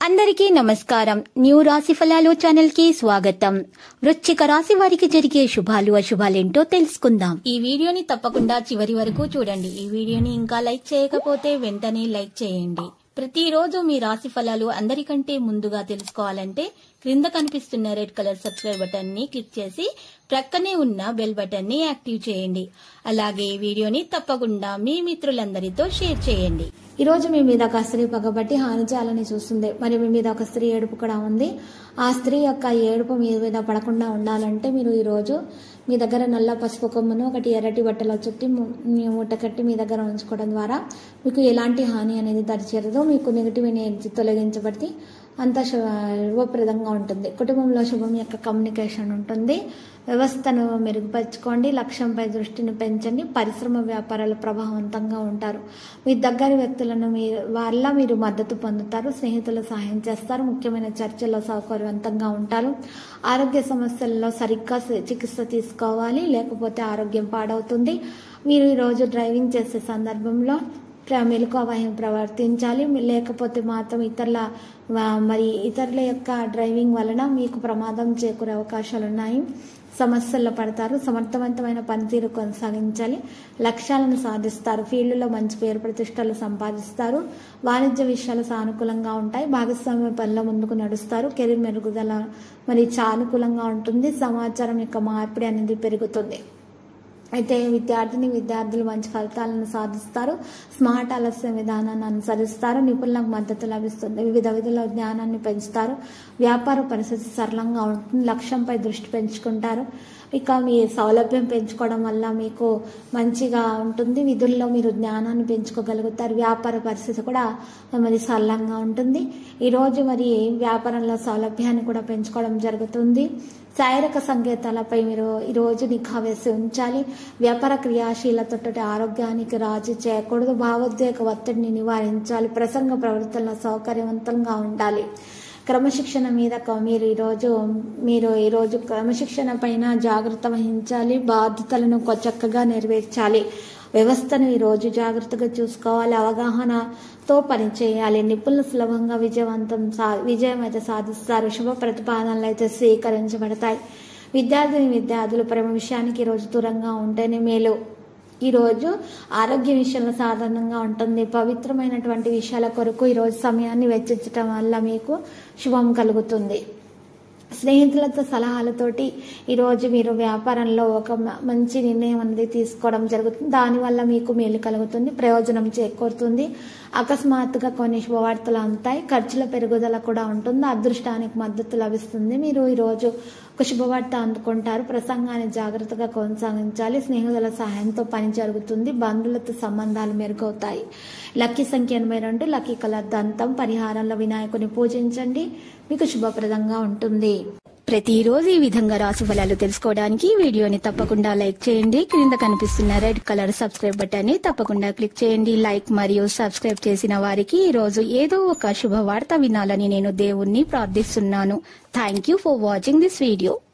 అందరికీ నమస్కారం న్యూ రాశి ఫలాలు ఛానల్ కి స్వాగతం వృశ్చిక రాశి వారికి జరిగే శుభాలు అశుభాలేంటో తెలుసుకుందాం ఈ వీడియోని తప్పకుండా చివరి వరకు చూడండి ఈ వీడియోని ఇంకా లైక్ చేయకపోతే వెంటనే లైక్ చేయండి ప్రతిరోజు మీ రాశి ఫలాలు అందరికంటే ముందుగా తెలుసుకోవాలంటే క్రింద కనిపిస్తున్న రెడ్ కలర్ సబ్స్క్రైబ్ బటన్ ని క్లిక్ చేసి ప్రక్కనే ఉన్న బెల్ బటన్ ని యాక్టివ్ చేయండి అలాగే ఈ వీడియోని తప్పకుండా మీ మిత్రులందరితో షేర్ చేయండి ఈ రోజు మీ మీద ఒక స్త్రీ పగబట్టి హాని చేయాలని చూస్తుంది మరి మీ మీద ఒక స్త్రీ ఏడుపు కూడా ఉంది ఆ స్త్రీ యొక్క ఏడుపు మీ మీద పడకుండా ఉండాలంటే మీరు ఈ రోజు మీ దగ్గర నల్ల పసుపు కొమ్మును ఒకటి ఎర్రటి బట్టలో చుట్టి ము- మీ మూట కట్టి మీ దగ్గర ఉంచుకోవడం ద్వారా మీకు ఎలాంటి హాని అనేది దరిచేరదు మీకు నెగిటివ్ ఎనర్జీ తొలగించబడి అంత శుభప్రదంగా ఉంటుంది కుటుంబంలో శుభం యొక్క కమ్యూనికేషన్ ఉంటుంది వ్యవస్థను మెరుగుపరచుకోండి లక్ష్యంపై దృష్టిని పెంచండి పరిశ్రమ వ్యాపారాలు ప్రభావవంతంగా ఉంటారు మీ దగ్గర వ్యక్తులను మీ వల్ల మీరు మద్దతు పొందుతారు స్నేహితులు సహాయం చేస్తారు ముఖ్యమైన చర్చల్లో సౌకర్యవంతంగా ఉంటారు ఆరోగ్య సమస్యల్లో సరిగ్గా సి- చికిత్స తీసుకోవాలి లేకపోతే ఆరోగ్యం పాడవుతుంది మీరు ఈరోజు డ్రైవింగ్ చేసే సందర్భంలో ప్ర- మెలకువ వహి ప్రవర్తించాలి లేకపోతే మాత్రం ఇతరుల వా- మరి ఇతరుల యొక్క డ్రైవింగ్ వలన మీకు ప్రమాదం చేకూరే అవకాశాలు ఉన్నాయి సమస్యల్లో పడతారు సమర్థవంతమైన పనితీరు కొనసాగించాలి లక్ష్యాలను సాధిస్తారు ఫీల్డ్లో మంచి పేరు ప్రతిష్టలు సంపాదిస్తారు వాణిజ్య విషయాలు సానుకూలంగా ఉంటాయి భాగస్వామ్య పనిలో ముందుకు నడుస్తారు కెరీర్ మెరుగుదల మరి సానుకూలంగా ఉంటుంది సమాచారం యొక్క మార్పిడి అనేది పెరుగుతుంది అయితే విద్యార్థిని విద్యార్థులు మంచి ఫలితాలను సాధిస్తారు స్మార్ట్ ఆలస్య విధానాన్ని అనుసరిస్తారు నిపుణులకు మద్దతు లభిస్తుంది వివిధ విధుల జ్ఞానాన్ని పెంచుతారు వ్యాపార పరిస్థితి సరళంగా ఉంటుంది లక్ష్యంపై దృష్టి పెంచుకుంటారు ఇక మీ సౌలభ్యం పెంచుకోవడం వల్ల మీకు మంచిగా ఉంటుంది విధుల్లో మీరు జ్ఞానాన్ని పెంచుకోగలుగుతారు వ్యాపార పరిస్థితి కూడా మరి సరళంగా ఉంటుంది ఈరోజు మరి వ్యాపారంలో సౌలభ్యాన్ని కూడా పెంచుకోవడం జరుగుతుంది శారీరక సంకేతాలపై మీరు ఈరోజు నిఘా వేసి ఉంచాలి వ్యాపార క్రియాశీలతోటి ఆరోగ్యానికి రాజీ చేయకూడదు భావోద్వేగ ఒత్తిడిని నివారించాలి ప్రసంగ ప్రవర్తనలో సౌకర్యవంతంగా ఉండాలి క్రమశిక్షణ మీద క- మీరు ఈరోజు మీరు ఈరోజు క్రమశిక్షణ పైన జాగ్రత్త వహించాలి బాధ్యతలను కొ- చక్కగా నెరవేర్చాలి వ్యవస్థను ఈరోజు జాగ్రత్తగా చూసుకోవాలి అవగాహనతో పనిచేయాలి నిపుణులు సులభంగా విజయవంతం సా విజయం అయితే సాధిస్తారు శుభ ప్రతిపాదనలు అయితే స్వీకరించబడతాయి విద్యార్థిని విద్యార్థులు ప్రేమ విషయానికి ఈరోజు దూరంగా ఉంటేనే మేలు ఈరోజు ఆరోగ్య విషయంలో సాధారణంగా ఉంటుంది పవిత్రమైనటువంటి విషయాల కొరకు ఈరోజు సమయాన్ని వెచ్చించటం వల్ల మీకు శుభం కలుగుతుంది స్నేహితులతో సలహాలతోటి ఈరోజు మీరు వ్యాపారంలో ఒక మ- మంచి నిర్ణయం అనేది తీసుకోవడం జరుగుతుంది దానివల్ల మీకు మేలు కలుగుతుంది ప్రయోజనం చేకూరుతుంది అకస్మాత్తుగా కొన్ని శుభవార్తలు అందుతాయి ఖర్చుల పెరుగుదల కూడా ఉంటుంది అదృష్టానికి మద్దతు లభిస్తుంది మీరు ఈరోజు ఒక శుభవార్త అందుకుంటారు ప్రసంగాన్ని జాగ్రత్తగా కొనసాగించాలి స్నేహితుల సహాయంతో పని జరుగుతుంది బంధువులతో సంబంధాలు మెరుగవుతాయి లక్కీ సంఖ్య ఎనభై రెండు లక్కీ కలర్ దంతం పరిహారంలో వినాయకుని పూజించండి మీకు శుభప్రదంగా ఉంటుంది ప్రతిరోజు ఈ విధంగా రాశి ఫలాలు తెలుసుకోవడానికి ఈ వీడియోని తప్పకుండా లైక్ చేయండి క్రింద కనిపిస్తున్న రెడ్ కలర్ సబ్స్క్రైబ్ బటన్ ని తప్పకుండా క్లిక్ చేయండి లైక్ మరియు సబ్స్క్రైబ్ చేసిన వారికి ఈ రోజు ఏదో ఒక శుభవార్త వినాలని నేను దేవుణ్ణి ప్రార్థిస్తున్నాను thank you for watching this video